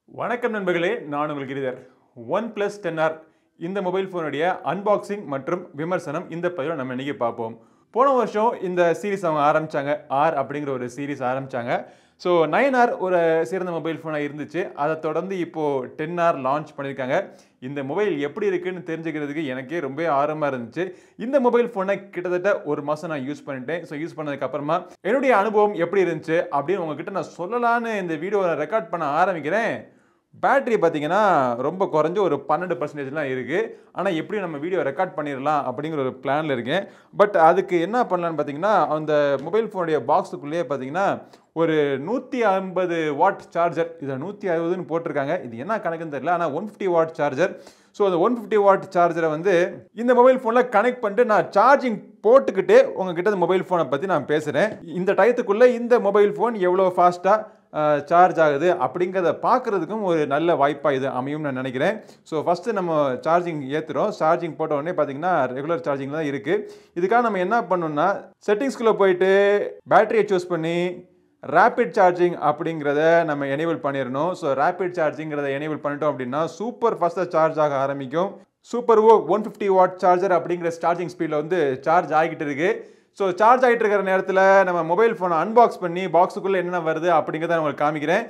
வணக்கம் நண்பர்களே நான் உங்கள் Giridhar OnePlus ten R இந்த மொபைல் ஃபோனுடைய அன்பாக்சிங் மற்றும் விமர்சனம் இந்த பதிவில் நம்ம இன்னைக்கு பார்ப்போம் போன வருஷம் இந்த சீரிஸ் அவங்க ஆரம்பிச்சாங்க ஆர் அப்படிங்கிற ஒரு சீரிஸ் ஆரம்பிச்சாங்க ஸோ நைன் ஆர் ஒரு சிறந்த மொபைல் ஃபோனாக இருந்துச்சு அதை தொடர்ந்து இப்போது டென் ஆர் லான்ச் பண்ணியிருக்காங்க இந்த மொபைல் எப்படி இருக்குன்னு தெரிஞ்சுக்கிறதுக்கு எனக்கே ரொம்ப ஆர்வமாக இருந்துச்சு இந்த மொபைல் ஃபோனை கிட்டத்தட்ட ஒரு மாதம் நான் யூஸ் பண்ணிட்டேன் ஸோ யூஸ் பண்ணதுக்கு அப்புறமா என்னுடைய அனுபவம் எப்படி இருந்துச்சு அப்படின்னு உங்ககிட்ட நான் சொல்லலான்னு இந்த வீடியோவை ரெக்கார்ட் பண்ண ஆரம்பிக்கிறேன் பேட்டரி பார்த்தீங்கன்னா ரொம்ப குறைஞ்ச ஒரு பன்னெண்டு பர்சன்டேஜ்லாம் இருக்குது ஆனால் எப்படி நம்ம வீடியோ ரெக்கார்ட் பண்ணிடலாம் அப்படிங்கிற ஒரு பிளானில் இருக்கேன் பட் அதுக்கு என்ன பண்ணலான்னு பார்த்தீங்கன்னா அந்த மொபைல் ஃபோனுடைய பாக்ஸுக்குள்ளேயே பார்த்தீங்கன்னா ஒரு நூற்றி ஐம்பது வாட் சார்ஜர் இதை நூற்றி அறுபதுன்னு போட்டிருக்காங்க இது என்ன கணக்குன்னு தெரியல ஆனால் one fifty watt charger so அந்த ஒன் ஃபிஃப்டி வாட் சார்ஜரை வந்து இந்த மொபைல் ஃபோனில் கனெக்ட் பண்ணிட்டு நான் சார்ஜிங் போட்டுக்கிட்டு உங்ககிட்ட இந்த மொபைல் ஃபோனை பற்றி நான் பேசுகிறேன் இந்த டயத்துக்குள்ளே இந்த மொபைல் ஃபோன் எவ்வளோ ஃபாஸ்ட்டாக சார்ஜ் ஆகுது அப்படிங்கிறத பார்க்குறதுக்கும் ஒரு நல்ல வாய்ப்பாக இது அமையும்னு நான் நினைக்கிறேன் ஸோ ஃபஸ்ட்டு நம்ம சார்ஜிங் ஏற்றுறோம் சார்ஜிங் போட்ட உடனே பார்த்தீங்கன்னா ரெகுலர் சார்ஜிங் தான் இருக்குது இதுக்காக நம்ம என்ன பண்ணணும்னா செட்டிங்ஸ்குள்ளே போயிட்டு பேட்டரியை சூஸ் பண்ணி ரேபிட் சார்ஜிங் அப்படிங்கிறத நம்ம எனேபிள் பண்ணிடணும் ஸோ ரேபிட் சார்ஜிங்கிறத எனேபிள் பண்ணிட்டோம் அப்படின்னா சூப்பர் ஃபாஸ்ட்டாக சார்ஜ் ஆக ஆரம்பிக்கும் சூப்பர் ஓ ஒன் ஃபிஃப்டி வாட் சார்ஜர் அப்படிங்கிற சார்ஜிங் ஸ்பீடில் வந்து சார்ஜ் ஆகிட்டு இருக்கு ஸோ சார்ஜ் ஆகிட்டு இருக்கிற நேரத்தில் நம்ம மொபைல் ஃபோனை அன்பாக்ஸ் பண்ணி பாக்ஸுக்குள்ளே என்னென்ன வருது அப்படிங்கிறத நான் உங்களுக்கு காமிக்கிறேன்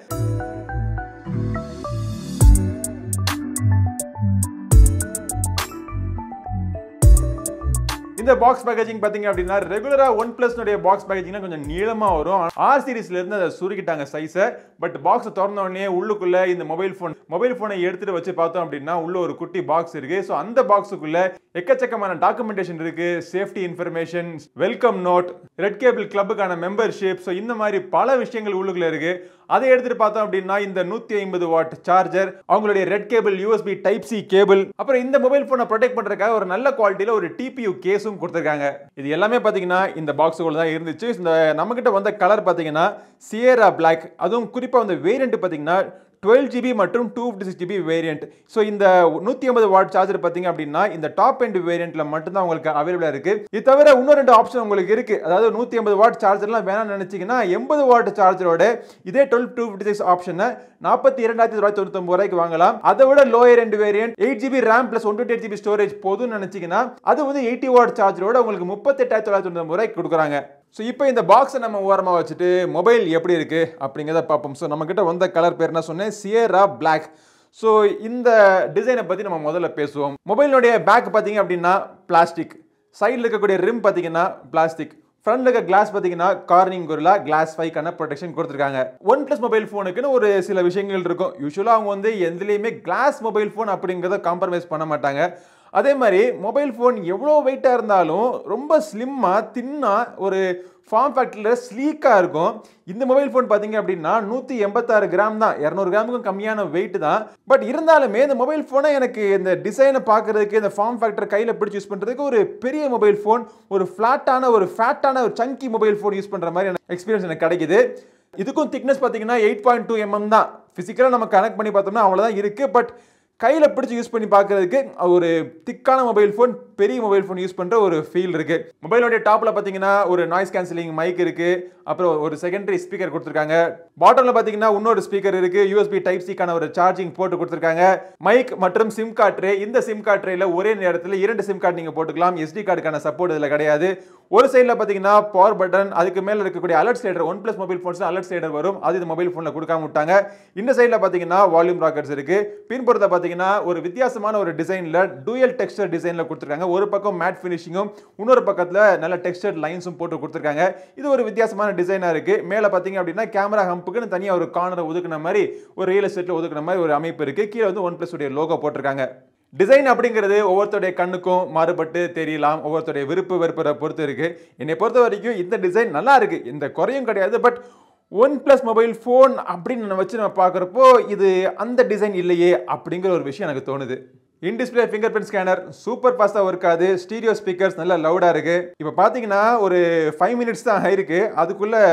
இந்த பாக்ஸ் பேக்கேஜிங் பார்த்தீங்க அப்படின்னா ரெகுலராக ஒன் பிளஸ்னுடைய பாக்ஸ் பேக்கேஜிங்னா கொஞ்சம் நீளமாக வரும் ஆர் சீரிஸ்ல இருந்து அதை சுருக்கிட்டாங்க சைஸை பட் பாக்ஸ் திறந்த உடனே உள்ளுக்குள்ள இந்த மொபைல் ஃபோன் மொபைல் ஃபோனை எடுத்துட்டு வச்சு பார்த்தோம் அப்படின்னா உள்ள ஒரு குட்டி பாக்ஸ் இருக்கு ஸோ அந்த பாக்ஸுக்குள்ள எக்கச்சக்கமான டாக்குமெண்டேஷன் இருக்கு safety information welcome note red cable கிளப்புக்கான மெம்பர்ஷிப் ஸோ இந்த மாதிரி பல விஷயங்கள் உள்ளுக்குள்ள இருக்கு அதை எடுத்துட்டு பார்த்தோம் அப்படின்னா இந்த நூத்தி ஐம்பது வாட் சார்ஜர் அவங்களுடைய red cable USB type C cable அப்புறம் இந்த மொபைல் போனை ப்ரொடெக்ட் பண்றதுக்காக ஒரு நல்ல குவாலிட்டியில ஒரு டிபியூ கேஸும் கொடுத்துருக்காங்க இது எல்லாமே பாத்தீங்கன்னா இந்த பாக்ஸுக்குள்ள தான் இருந்துச்சு இந்த நம்மகிட்ட வந்த கலர் பாத்தீங்கன்னா சியரா பிளாக் அதுவும் குறிப்பா வந்து வேரியன்ட் பாத்தீங்கன்னா டுவெல் ஜிபி மற்றும் two fifty six GB variant so இந்த நூற்றி ஐம்பது வாட் சார்ஜர் பார்த்தீங்க அப்படின்னா இந்த டாப் எண்ட் வேரியண்ட்ல மட்டும்தான் உங்களுக்கு அவைலபிளாக இருக்கு இது தவிர இன்னும் ரெண்டு ஆப்ஷன் உங்களுக்கு இருக்கு அதாவது நூற்றி ஐம்பது வாட் சார்ஜர்லாம் வேணாம்னு நினைச்சீங்கன்னா எண்பது வாட் சார்ஜரோட இதே டுவெல் டூ ஃபிஃப்டி சிக்ஸ் ஆப்ஷனை நாற்பத்தி இரண்டாயிரத்தி தொள்ளாயிரத்தி தொண்ணூத்தொம்பது ரூபாய்க்கு வாங்கலாம் அதை விட lower end variant eight GB RAM plus one twenty eight GB storage போதும்னு நினைச்சீங்கன்னா அது வந்து எயிட்டி வாட் சார்ஜரோட உங்களுக்கு முப்பத்தெட்டாயிரத்தி தொள்ளாயிரத்தி தொண்ணூத்தொம்பது ரூபாய்க்கு கொடுக்குறாங்க ஸோ இப்போ இந்த பாக்ஸை நம்ம ஓரமாக வச்சுட்டு மொபைல் எப்படி இருக்கு அப்படிங்கிறத பார்ப்போம் ஸோ நம்மக்கிட்ட வந்த கலர் பேர் என்ன சொன்னேன் சியரா பிளாக் ஸோ இந்த டிசைனை பற்றி நம்ம முதல்ல பேசுவோம் மொபைலுடைய பேக் பார்த்தீங்க அப்படின்னா பிளாஸ்டிக் சைடில் இருக்கக்கூடிய ரிம் பார்த்தீங்கன்னா பிளாஸ்டிக் ஃப்ரண்ட்ல இருக்க கிளாஸ் பார்த்தீங்கன்னா கார்னிங் குரலா கிளாஸ் ஃபைவ்க்கான ப்ரொடெக்ஷன் கொடுத்துருக்காங்க ஒன் ப்ளஸ் மொபைல் ஃபோனுக்குன்னு ஒரு சில விஷயங்கள் இருக்கும் யூஸ்வலாக அவங்க வந்து எதுலேயுமே கிளாஸ் மொபைல் ஃபோன் அப்படிங்கிறத காம்ப்ரமைஸ் பண்ண மாட்டாங்க அதே மாதிரி மொபைல் ஃபோன் எவ்வளோ வெயிட்டாக இருந்தாலும் ரொம்ப ஸ்லிம்மாக தின்னாக ஒரு ஃபார்ம் ஃபேக்டரியில் ஸ்லீக்காக இருக்கும் இந்த மொபைல் ஃபோன் பார்த்தீங்க அப்படின்னா நூற்றி எண்பத்தாறு கிராம் தான் இரநூறு கிராமுக்கும் கம்மியான வெயிட் தான் பட் இருந்தாலுமே இந்த மொபைல் ஃபோனை எனக்கு இந்த டிசைனை பார்க்குறதுக்கு இந்த ஃபார்ம் ஃபேக்டர் கையில் பிடிச்சி யூஸ் பண்ணுறதுக்கு ஒரு பெரிய மொபைல் ஃபோன் ஒரு ஃப்ளாட்டான ஒரு ஃபேட்டான ஒரு சங்கி மொபைல் ஃபோன் யூஸ் பண்ணுற மாதிரி எனக்கு எக்ஸ்பீரியன்ஸ் எனக்கு கிடைக்குது இதுக்கும் திக்னஸ் பார்த்தீங்கன்னா எயிட் பாயிண்ட் டூ எம்எம் தான் ஃபிசிக்கலாக நம்ம கனெக்ட் பண்ணி பார்த்தோம்னா அவ்வளோதான் இருக்குது பட் கையில் பிடிச்சி யூஸ் பண்ணி பார்க்கறதுக்கு ஒரு திக்கான மொபைல் ஃபோன் பெரிய மொபைல் ஃபோன் யூஸ் பண்ணுற ஒரு ஃபீல் இருக்கு மொபைலோடைய டாப்பில் பார்த்தீங்கன்னா ஒரு நாய்ஸ் கேன்சலிங் மைக் இருக்கு அப்புறம் ஒரு செகண்டரி ஸ்பீக்கர் கொடுத்துருக்காங்க பாட்டமில் பார்த்தீங்கன்னா இன்னொரு ஸ்பீக்கர் இருக்கு யூஎஸ்பி டைப் சிக்கான ஒரு சார்ஜிங் போட்டு கொடுத்துருக்காங்க மைக் மற்றும் சிம் கார்டு ட்ரே இந்த சிம் கார்டு ட்ரேல ஒரே நேரத்தில் இரண்டு சிம் கார்டு நீங்கள் போட்டுக்கலாம் எஸ்டி கார்டுக்கான சப்போர்ட் இதில் கிடையாது ஒரு சைடில் பார்த்தீங்கன்னா பவர் பட்டன் அதுக்கு மேலே இருக்கக்கூடிய alert slider OnePlus mobile phones alert slider வரும் அது இந்த மொபைல் ஃபோனில் கொடுக்காம விட்டாங்க இந்த சைடில் பார்த்தீங்கன்னா வால்யூம் ராக்கர்ஸ் இருக்கு பின்புறத்தை பார்த்தீங்கன்னா ஒரு வித்தியாசமான ஒரு டிசைனில் டூயல் டெக்ஸ்டர் டிசைனில் கொடுத்துருக்காங்க ஒரு பக்கம் மேட் ஃபினிஷிங்கும் இன்னொரு பக்கத்தில் நல்ல டெக்ஸ்டர் லைன்ஸும் போட்டு கொடுத்துருக்காங்க இது ஒரு வித்தியாசமான டிசைனாக இருக்கு மேலே பார்த்தீங்க அப்படின்னா கேமரா ஹம்புக்குன்னு தனியாக ஒரு கார்னரை ஒதுக்குன மாதிரி ஒரு ரியல் எஸ்டேட்டில் ஒதுக்குன மாதிரி ஒரு அமைப்பு இருக்கு கீழே வந்து ஒன் பிளஸ் உடைய லோகோ போட்டிருக்காங்க டிசைன் அப்படிங்கிறது ஒவ்வொருத்தருடைய கண்ணுக்கும் மாறுபட்டு தெரியலாம் ஒவ்வொருத்தருடைய விருப்பு வெறுப்பை பொறுத்து இருக்கு என்னை பொறுத்த வரைக்கும் இந்த டிசைன் நல்லா இருக்கு இந்த குறையும் கிடையாது but OnePlus mobile phone அப்படின்னு நம்ம வச்சு நம்ம பார்க்குறப்போ இது அந்த டிசைன் இல்லையே அப்படிங்கிற ஒரு விஷயம் எனக்கு தோணுது in display fingerprint scanner super ஃபாஸ்ட்டாக ஒர்க் ஆகுது ஸ்டீரியோ ஸ்பீக்கர்ஸ் நல்லா லவுடாக இருக்கு இப்போ பார்த்தீங்கன்னா ஒரு ஃபைவ் மினிட்ஸ் தான் ஆயிருக்கு அதுக்குள்ள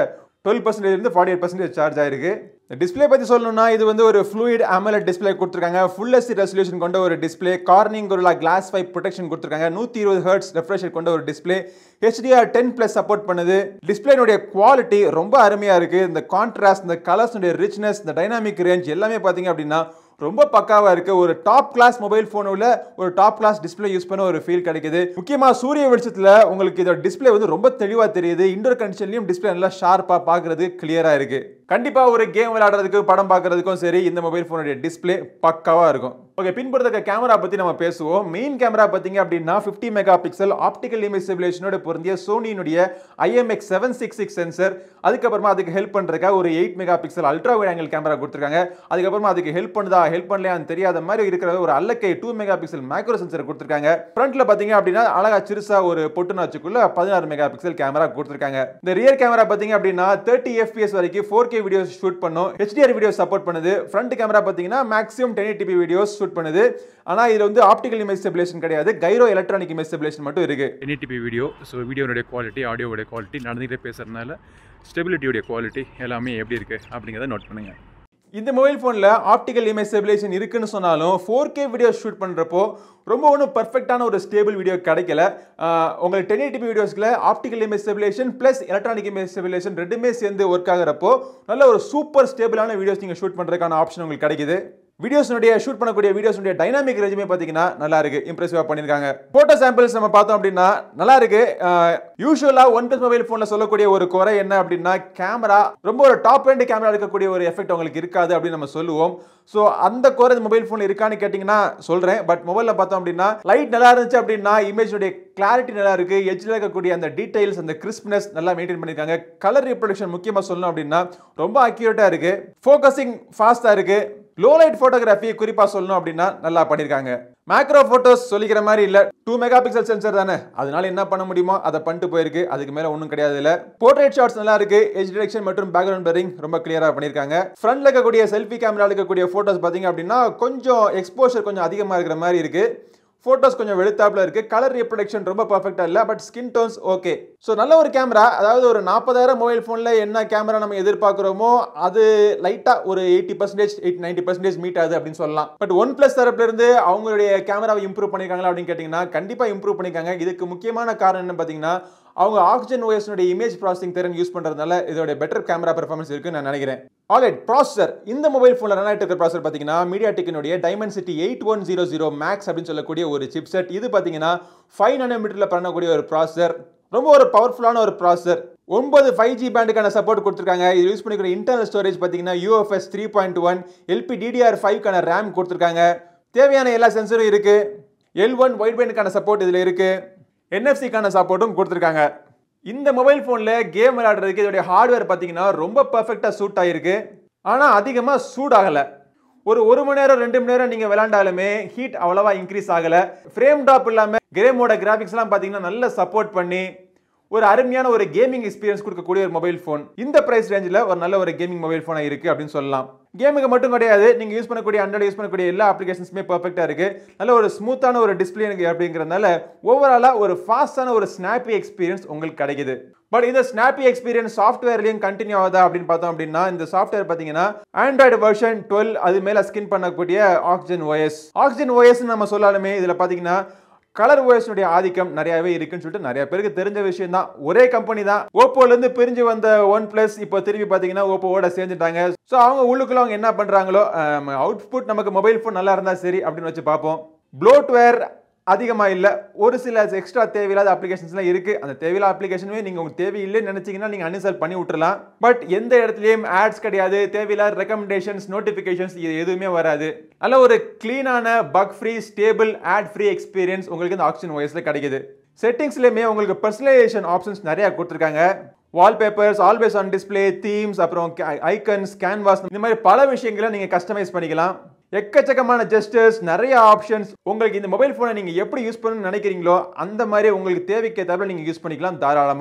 டுவெல் பர்சன்டேஜ் இருந்து ஃபார்ட்டி எயிட் பர்சன்டேஜ் சார்ஜ் ஆயிருக்கு இந்த டிஸ்பிளே பற்றி சொல்லணும்னா இது வந்து ஒரு ஃப்ளூயிட் அமலட் டிஸ்பிளே கொடுத்துருக்காங்க ஃபுல் எஸ்டி ரெசல்யூஷன் கொண்ட ஒரு டிஸ்பிளே கார்னிங் ஒரு கிளாஸ் ஃபைவ் ப்ரொடெக்ஷன் கொடுத்துருக்காங்க நூற்றி இருபது ஹர்ட்ஸ் ரெஃப்ரெஷர் கொண்ட ஒரு display HDR ten plus support பண்ணுது டிஸ்பிளேனுடைய குவாலிட்டி ரொம்ப அருமையாக இருக்குது இந்த கான்ட்ராஸ்ட் இந்த கலர்ஸ்னுடைய ரிச்னஸ் இந்த டைனாமிக் ரேஞ்ச் எல்லாமே பார்த்தீங்க அப்படின்னா ரொம்ப பக்காவாக இருக்குது ஒரு டாப் கிளாஸ் மொபைல் ஃபோனில் ஒரு டாப் கிளாஸ் டிஸ்பிளே யூஸ் பண்ண ஒரு ஃபீல் கிடைக்குது முக்கியமாக சூரிய வெளிச்சத்தில் உங்களுக்கு இதோட டிஸ்பிளே வந்து ரொம்ப தெளிவாக தெரியுது இண்டோர் கண்டிஷன்லையும் டிஸ்பிளே நல்லா ஷார்ப்பாக பார்க்குறது கிளியராக இருக்குது கண்டிப்பாக ஒரு கேம் விளையாடுறதுக்கு படம் பார்க்குறதுக்கும் சரி இந்த மொபைல் ஃபோனுடைய டிஸ்பிளே பக்காவாக இருக்கும் ஓகே பின்புறத்துக்கு கேமரா பற்றி நம்ம பேசுவோம் மெயின் கேமரா பார்த்தீங்க அப்படின்னா fifty megapixel optical image ஸ்டெபிலேஷனோட பொருந்திய சோனியினுடைய IMX seven six six sensor அதுக்கப்புறமா அதுக்கு ஹெல்ப் பண்ணுறக்கா ஒரு eight megapixel ultra wide angle camera கொடுத்துருக்காங்க அதுக்கப்புறமா அதுக்கு ஹெல்ப் பண்ணுதா ஹெல்ப் பண்ணலையான்னு தெரியாத மாதிரி இருக்கிற ஒரு அல்லக்கை two megapixel macro sensor கொடுத்துருக்காங்க ஃப்ரண்ட்ல பார்த்தீங்க அப்படின்னா அழகா சிறுசா ஒரு பொட்டு நாச்சுக்குள்ள பதினாறு மெகா பிக்சல் கேமரா கொடுத்துருக்காங்க இந்த ரியர் கேமரா பார்த்தீங்க அப்படின்னா தேர்ட்டி எஃபிஎஸ் வரைக்கும் ஃபோர் கே வீடியோஸ் ஷூட் பண்ணும் ஹெச்டிஆர் வீடியோ சப்போர்ட் பண்ணுது ஃப்ரண்ட் கேமரா பார்த்தீங்கன்னா maximum ten DP videos shoot பண்ணுது ஆனால் இதில் வந்து ஆப்டிக்கல் இமேஜ் ஸ்டெபிலேஷன் கிடையாது கைரோ எலக்ட்ரானிக் இமேஜ் ஸ்டெபிலேஷன் மட்டும் இருக்கு என்இடிபி வீடியோ ஸோ வீடியோனுடைய குவாலிட்டி ஆடியோவுடைய குவாலிட்டி நடந்துகிட்டே பேசுறதுனால ஸ்டெபிலிட்டியோடைய குவாலிட்டி எல்லாமே எப்படி இருக்குது அப்படிங்கிறத நோட் பண்ணுங்கள் இந்த மொபைல் ஃபோனில் ஆப்டிக்கல் இமேஜ் ஸ்டெபிலேஷன் இருக்குன்னு சொன்னாலும் ஃபோர் கே வீடியோ ஷூட் பண்ணுறப்போ ரொம்ப ஒன்றும் பர்ஃபெக்டான ஒரு ஸ்டேபிள் வீடியோ கிடைக்கல ஆஹ் உங்களுக்கு டென் எயிட்டிபி வீடியோஸ்ல optical image stabilisation plus electronic image stabilisation ரெண்டுமே சேர்ந்து ஒர்க் ஆகிறப்போ நல்ல ஒரு சூப்பர் ஸ்டேபிளான வீடியோஸ் நீங்கள் ஷூட் பண்ணுறதுக்கான ஆப்ஷன் உங்களுக்கு கிடைக்குது வீடியோஸ்னுடைய ஷூட் பண்ணக்கூடிய வீடியோஸ்னுடைய டைனாமிக் ரேஞ்சுமே பார்த்தீங்கன்னா நல்லா இருக்கு இம்ப்ரெசிவாக பண்ணியிருக்காங்க ஃபோட்டோ சாம்பிள்ஸ் நம்ம பார்த்தோம் அப்படின்னா நல்லா இருக்கு யூஸ்வலாக ஒன் பிளஸ் மொபைல் ஃபோனில் சொல்லக்கூடிய ஒரு குறை என்ன அப்படின்னா கேமரா ரொம்ப ஒரு டாப் எண்ட் கேமரா இருக்கக்கூடிய ஒரு எஃபெக்ட் உங்களுக்கு இருக்காது அப்படின்னு நம்ம சொல்லுவோம் ஸோ அந்த குறை மொபைல் ஃபோன் இருக்கான்னு கேட்டிங்கன்னா சொல்கிறேன் பட் மொபைலில் பார்த்தோம் அப்படின்னா லைட் நல்லா இருந்துச்சு அப்படின்னா இமேஜுடைய கிளாரிட்டி நல்லா இருக்கு எட்ஜில் இருக்கக்கூடிய அந்த டீடைல்ஸ் அந்த கிறிஸ்ப்னஸ் நல்லா மெயின்டைன் பண்ணியிருக்காங்க கலர் ரீப்ரொடக்ஷன் முக்கியமாக சொல்லணும் அப்படின்னா ரொம்ப அக்யூரேட்டாக இருக்கு ஃபோக்கஸிங் ஃபாஸ்ட்டாக இருக்கு லோ லைட் ஃபோட்டோகிராஃபி குறிப்பாக சொல்லணும் அப்படின்னா நல்லா பண்ணியிருக்காங்க மேக்ரோ ஃபோட்டோஸ் சொல்லிக்கிற மாதிரி இல்லை டூ மெகா பிக்சல் சென்சர் தானே அதனால என்ன பண்ண முடியுமோ அதை பண்ணிட்டு போயிருக்கு அதுக்கு மேலே ஒன்றும் கிடையாது இல்லை போர்ட்ரேட் ஷாட்ஸ் நல்லா இருக்கு எஜ் டிரெக்ஷன் மற்றும் பேக்ரவுண்ட் பெரிங் ரொம்ப கிளியராக பண்ணியிருக்காங்க ஃப்ரண்ட்ல இருக்கக்கூடிய செல்ஃபி கேமரா இருக்கக்கூடிய ஃபோட்டோஸ் பார்த்தீங்க அப்படின்னா கொஞ்சம் எக்ஸ்போஷர் கொஞ்சம் அதிகமாக இருக்கிற மாதிரி இருக்கு ஃபோட்டோஸ் கொஞ்சம் வெளுத்தாப்புல இருக்கு கலர் ரீப்ரொடக்ஷன் ரொம்ப பர்ஃபெக்டாக இல்லை but skin tones okay so நல்ல ஒரு கேமரா அதாவது ஒரு நாற்பதாயிரம் மொபைல் ஃபோனில் என்ன கேமரா நம்ம எதிர்பார்க்குறோமோ அது லைட்டாக ஒரு eighty percentage eight ninety percentage meet ஆகுது அப்படின்னு சொல்லலாம் பட் ஒன் ப்ளஸ் தரப்புல இருந்து அவங்களுடைய கேமராவை இம்ப்ரூவ் பண்ணியிருக்காங்களா அப்படின்னு கேட்டிங்கன்னா கண்டிப்பாக இம்ப்ரூவ் பண்ணியிருக்காங்க இதுக்கு முக்கியமான காரணம் என்ன பார்த்தீங்கன்னா அவங்க ஆக்சிஜன் ஓஎஸ்னுடைய இமேஜ் ப்ராசஸிங் திறன் யூஸ் பண்ணுறதுனால இதோட பெட்டர் கேமரா பெர்ஃபார்மன்ஸ் இருக்குன்னு நான் நினைக்கிறேன் ஆல்ரைட் ப்ராசஸர் இந்த மொபைல் ஃபோனில் ரன் ஆகிட்டு இருக்கிற ப்ராசஸர் பார்த்தீங்கன்னா மீடியா டெக்கினுடைய Dimensity eight one zero zero max அப்படின்னு சொல்லக்கூடிய ஒரு சிப்செட் இது பார்த்தீங்கன்னா ஃபைவ் நானோமீட்டரில் பண்ணக்கூடிய ஒரு ப்ராசஸர் ரொம்ப ஒரு பவர்ஃபுல்லான ஒரு ப்ராசஸர் ஒன்பது ஃபைவ் ஜி பேண்டுக்கான சப்போர்ட் கொடுத்துருக்காங்க இது யூஸ் பண்ணிக்கிற இன்டர்னல் ஸ்டோரேஜ் பார்த்தீங்கன்னா UFS three point one LP DDR ஃபைவ்க்கான ரேம் கொடுத்துருக்காங்க தேவையான எல்லா சென்சரும் இருக்கு எல் ஒன் ஒயிட் பேண்டுக்கான சப்போர்ட் இதில் இருக்கு என்எஃப்சிக்கான சப்போர்ட்டும் கொடுத்துருக்காங்க இந்த மொபைல் ஃபோனில் கேம் விளையாடுறதுக்கு இதோடைய ஹார்ட்வேர் பார்த்தீங்கன்னா ரொம்ப பர்ஃபெக்டாக சூட் ஆகிருக்கு ஆனால் அதிகமாக சூடாகலை ஒரு ஒரு மணி நேரம் ரெண்டு மணி நேரம் நீங்கள் விளையாண்டாலுமே ஹீட் அவ்வளவா இன்க்ரீஸ் ஆகலை ஃப்ரேம் ட்ராப் இல்லாமல் கேமோட கிராஃபிக்ஸ்லாம் பார்த்தீங்கன்னா நல்ல சப்போர்ட் பண்ணி ஒரு அருமையான ஒரு கேமிங் எக்ஸ்பீரியன்ஸ் கொடுக்கக்கூடிய ஒரு மொபைல் ஃபோன் இந்த பிரைஸ் ரேஞ்சில் ஒரு நல்ல ஒரு கேமிங் மொபைல் ஃபோனாக இருக்குது அப்படின்னு சொல்லலாம் கேமுக்கு மட்டும் கிடையாது நீங்கள் யூஸ் பண்ணக்கூடிய அண்ட்ராய்டு யூஸ் பண்ணக்கூடிய எல்லா அப்ளிகேஷன்ஸுமே பர்ஃபெக்டாக இருக்குது நல்ல ஒரு ஸ்மூத்தான ஒரு டிஸ்பிளே எனக்கு அப்படிங்கிறதுனால ஓவராலாக ஒரு ஃபாஸ்டான ஒரு ஸ்னாப்பி எக்ஸ்பீரியன்ஸ் உங்களுக்கு கிடைக்குது பட் இந்த ஸ்னாப்பி எக்ஸ்பீரியன்ஸ் சாஃப்ட்வேர்லையும் கண்டினியூ ஆகுதா அப்படின்னு பார்த்தோம் அப்படின்னா இந்த சாஃப்ட்வேர் பார்த்தீங்கன்னா ஆண்ட்ராய்டு வெர்ஷன் டுவெல் அது மேலே ஸ்கின் பண்ணக்கூடிய ஆக்சிஜன் ஓஎஸ் ஆக்சிஜன் ஓஎஸ் நம்ம சொல்லாலுமே இதில் பார்த்தீங்கன்னா கலர் ஓஎஸ்னுடைய ஆதிக்கம் நிறையவே இருக்குன்னு சொல்லிட்டு நிறைய பேருக்கு தெரிஞ்ச விஷயம் தான் ஒரே கம்பெனி தான் ஓப்போலேருந்து பிரிஞ்சு வந்த ஒன் பிளஸ் இப்போ திரும்பி பார்த்தீங்கன்னா ஓப்போவோட சேர்ந்துட்டாங்க ஸோ அவங்க உள்ளுக்குள்ள அவங்க என்ன பண்ணுறாங்களோ அவுட்புட் நமக்கு மொபைல் ஃபோன் நல்லா இருந்தால் சரி அப்படின்னு வச்சு பார்ப்போம் ப்ளோட்வேர் அதிகமாக இல்லை ஒரு சில எக்ஸ்ட்ரா தேவையில்லாத அப்ளிகேஷன்ஸ்லாம் இருக்குது அந்த தேவையில்லாத அப்ளிகேஷனுமே நீங்கள் உங்களுக்கு தேவையில்லைன்னு நினச்சிங்கன்னா நீங்கள் அன்இன்ஸ்டால் பண்ணி விட்டுறலாம் பட் எந்த இடத்துலையும் ஆட்ஸ் கிடையாது தேவையில்லாத ரெக்கமெண்டேஷன்ஸ் நோட்டிஃபிகேஷன்ஸ் இது எதுவுமே வராது நல்ல ஒரு க்ளீனான bug free stable ad free experience உங்களுக்கு இந்த ஆக்சிஜன் வாய்ஸில் கிடைக்குது செட்டிங்ஸ்லையுமே உங்களுக்கு பர்சனலைசேஷன் ஆப்ஷன்ஸ் நிறையா கொடுத்துருக்காங்க wallpapers always on display themes அப்புறம் ஐக்கன்ஸ் கேன்வாஸ் இந்த மாதிரி பல விஷயங்களை நீங்கள் கஸ்டமைஸ் பண்ணிக்கலாம் எக்கச்சக்கமான ஜெஸ்டர்ஸ் நிறைய ஆப்ஷன்ஸ் உங்களுக்கு இந்த மொபைல் ஃபோனை நீங்கள் எப்படி யூஸ் பண்ணணும்னு நினைக்கிறீங்களோ அந்த மாதிரி உங்களுக்கு தேவைக்கு ஏற்றாப்புல நீங்கள் யூஸ் பண்ணிக்கலாம் தாராளமாக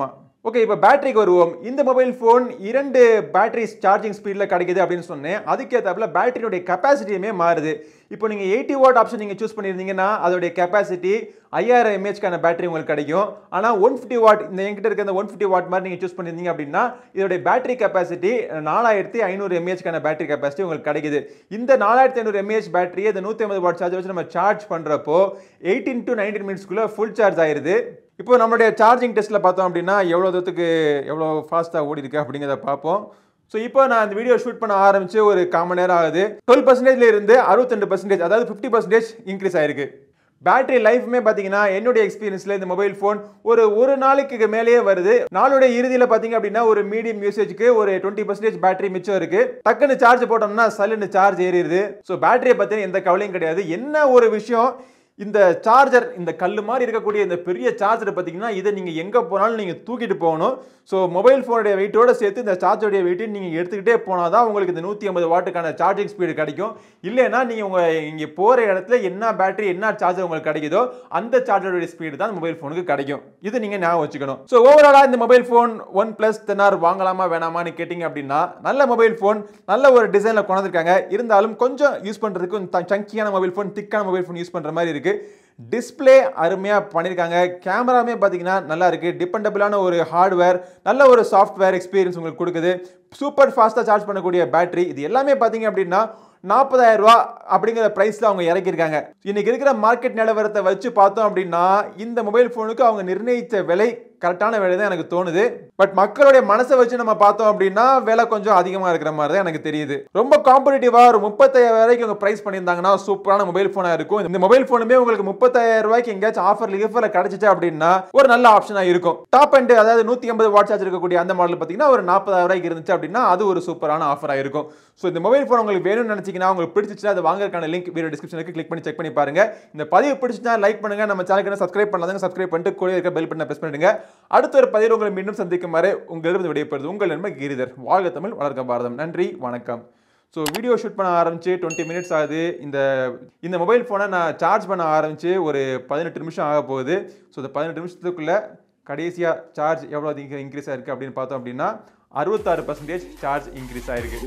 ஓகே இப்போ பேட்டரிக்கு வருவோம் இந்த மொபைல் ஃபோன் இரண்டு பேட்டரி சார்ஜிங் ஸ்பீடில் கிடைக்குது அப்படின்னு சொன்னேன் அதுக்கேற்றாப்புல பேட்டரியோடைய கெப்பாசிட்டியுமே மாறுது இப்போ நீங்கள் எயிட்டி வாட் ஆப்ஷன் நீங்கள் சூஸ் பண்ணியிருந்தீங்கன்னா அதோடைய கெப்பாசிட்டி ஐயாயிரம் எம்ஏஹெச்க்கான பேட்டரி உங்களுக்கு கிடைக்கும் ஆனால் ஒன் ஃபிஃப்டி வாட் இந்த என்கிட்ட இருக்க இந்த ஒன் ஃபிஃப்டி வாட் மாதிரி நீங்கள் சூஸ் பண்ணியிருந்தீங்க அப்படின்னா இதோடைய பேட்டரி கெப்பாசிட்டி நாலாயிரத்தி ஐநூறு எம்ஏஹெச்க்கான பேட்டரி கெப்பாசிட்டி உங்களுக்கு கிடைக்குது இந்த நாலாயிரத்தி ஐநூறு எம்ஏஹெச் பேட்டரியை இந்த நூற்றி ஐம்பது வாட் சார்ஜ் வச்சு நம்ம சார்ஜ் பண்ணுறப்போ எயிட்டீன் டு நைன்டீன் மினிட்ஸ்க்குள்ளே ஃபுல் சார்ஜ் ஆயிருது இப்போ நம்மளுடைய சார்ஜிங் டெஸ்ட்டில் பார்த்தோம் அப்படின்னா எவ்வளோ தூரத்துக்கு எவ்வளோ ஃபாஸ்ட்டாக ஓடி இருக்கு அப்படிங்கிறத பார்ப்போம் ஸோ இப்போ நான் இந்த வீடியோ ஷூட் பண்ண ஆரம்பிச்சு ஒரு காமன் நேரம் ஆகுது டுவெல் பர்சன்டேஜ்ல இருந்து அறுபத்தெண்டு பர்சன்டேஜ் அதாவது ஃபிஃப்டி பர்சன்டேஜ் இன்க்ரீஸ் ஆயிருக்கு பேட்டரி லைஃப்மே பார்த்தீங்கன்னா என்னுடைய எக்ஸ்பீரியன்ஸில் இந்த மொபைல் ஃபோன் ஒரு ஒரு நாளைக்கு மேலேயே வருது நாளுடைய இறுதியில் பார்த்தீங்க அப்படின்னா ஒரு மீடியம் யூசேஜ்க்கு ஒரு டுவெண்ட்டி பர்சன்டேஜ் பேட்டரி மிச்சம் இருக்கு டக்குன்னு சார்ஜ் போட்டோம்னா சல்லுன்னு சார்ஜ் ஏறிடுது ஸோ பேட்டரியை பற்றின எந்த கவலையும் கிடையாது என்ன ஒரு விஷயம் இந்த சார்ஜர் இந்த கல் மாதிரி இருக்கக்கூடிய இந்த பெரிய சார்ஜர் பார்த்தீங்கன்னா இதை நீங்கள் எங்கே போனாலும் நீங்கள் தூக்கிட்டு போகணும் ஸோ மொபைல் ஃபோனுடைய வெயிட்டோட சேர்த்து இந்த சார்ஜருடைய வெயிட்டை நீங்கள் எடுத்துக்கிட்டே போனால் தான் உங்களுக்கு இந்த நூற்றி ஐம்பது வாட்டுக்கான சார்ஜிங் ஸ்பீடு கிடைக்கும் இல்லைன்னா நீங்கள் உங்கள் இங்கே போகிற இடத்துல என்ன பேட்டரி என்ன சார்ஜர் உங்களுக்கு கிடைக்குதோ அந்த சார்ஜருடைய ஸ்பீடு தான் மொபைல் ஃபோனுக்கு கிடைக்கும் இது நீங்கள் ஞாபகம் வச்சுக்கணும் ஸோ ஓவராலாக இந்த mobile phone OnePlus ten R வாங்கலாமா வேணாமான்னு கேட்டிங்க அப்படின்னா நல்ல மொபைல் ஃபோன் நல்ல ஒரு டிசைனில் கொண்டிருக்காங்க இருந்தாலும் கொஞ்சம் யூஸ் பண்ணுறதுக்கு சங்கியான மொபைல் ஃபோன் திக்கான மொபைல் ஃபோன் யூஸ் பண்ணுற மாதிரி இருக்குது டிஸ்பிளே அருமையாக பண்ணியிருக்காங்க கேமராமே பார்த்தீங்கன்னா நல்லா இருக்குது டிபெண்டபிளான ஒரு ஹார்ட்வேர் நல்ல ஒரு சாஃப்ட்வேர் எக்ஸ்பீரியன்ஸ் உங்களுக்கு கொடுக்குது சூப்பர் ஃபாஸ்ட்டாக சார்ஜ் பண்ணக்கூடிய பேட்டரி இது எல்லாமே பார்த்தீங்க அப்படின்னா நாற்பதாயிரம் ரூபா அப்படிங்கிற ப்ரைஸில் அவங்க இறக்கியிருக்காங்க இன்னைக்கு இருக்கிற மார்க்கெட் நிலவரத்தை வச்சு பார்த்தோம் அப்படின்னா இந்த மொபைல் ஃபோனுக்கு அவங்க நிர்ணயித்த விலை கரெக்டான விலை தான் எனக்கு தோணுது பட் மக்களுடைய மனசை வச்சு நம்ம பார்த்தோம் அப்படின்னா விலை கொஞ்சம் அதிகமாக இருக்கிற மாதிரி தான் எனக்கு தெரியுது ரொம்ப காம்படிட்டிவாக ஒரு முப்பத்தாயிரம் வரைக்கும் அவங்க ப்ரைஸ் பண்ணியிருந்தாங்கன்னா சூப்பரான மொபைல் ஃபோனாக இருக்கும் இந்த மொபைல் ஃபோனுமே உங்களுக்கு முப்பத்தாயிரம் ரூபாய்க்கு எங்கேயாச்சும் ஆஃபர் கிஃபரில் கிடைச்சிச்சு அப்படின்னா ஒரு நல்ல ஆப்ஷனாக இருக்கும் டாப் அண்ட் அதாவது நூற்றி ஐம்பது வாட் சார்ஜ் இருக்கக்கூடிய அந்த மாடல் பார்த்தீங்கன்னா ஒரு நாற்பதாயிரம் ரூபாய்க்கு இருந்துச்சு அப்படின்னா அது ஒரு சூப்பரான ஆஃபராக இருக்கும் ஸோ இந்த மொபைல் ஃபோன் உங்களுக்கு வேணும்னு நினச்சிங்கன்னா உங்களுக்கு பிடிச்சிச்சுன்னா அதை வாங்குறதுக்கான லிங்க் வீடியோ டிஸ்கிரிப்ஷனுக்கு கிளிக் பண்ணி செக் பண்ணி பாருங்க இந்த பதிவு பிடிச்சிச்சுன்னா லைக் பண்ணுங்க நம்ம சேனலுக்கு சப்ஸ்கிரைப் பண்ணாதங்க சப்ஸ்கிரைப் பண்ணிட்டு கூட இருக்க பெல் பட்டனை ப்ரெஸ் பண்ணிடுங்க அடுத்த ஒரு பதிவில் உங்களை மீண்டும் சந்திக்கும் வரை உங்களிடம் விடைபெறுது உங்கள் நண்பர் கிரிதர் வாழ்க தமிழ் வளர்க்க பாரதம் நன்றி வணக்கம் ஸோ வீடியோ ஷூட் பண்ண ஆரம்பிச்சு டுவெண்ட்டி மினிட்ஸ் ஆகுது இந்த இந்த மொபைல் ஃபோனை நான் சார்ஜ் பண்ண ஆரம்பிச்சு ஒரு பதினெட்டு நிமிஷம் ஆக போகுது ஸோ இந்த பதினெட்டு நிமிஷத்துக்குள்ளே கடைசியாக சார்ஜ் எவ்வளோ அதிகம் இன்க்ரீஸ் ஆயிருக்கு அப்படின்னு பார்த்தோம் அப்படின்னா அறுபத்தாறு பர்சன்டேஜ் சார்ஜ் இன்க்ரீஸ் ஆயிருக்கு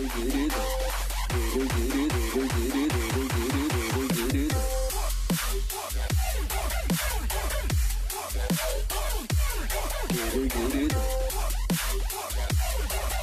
Get it, get it.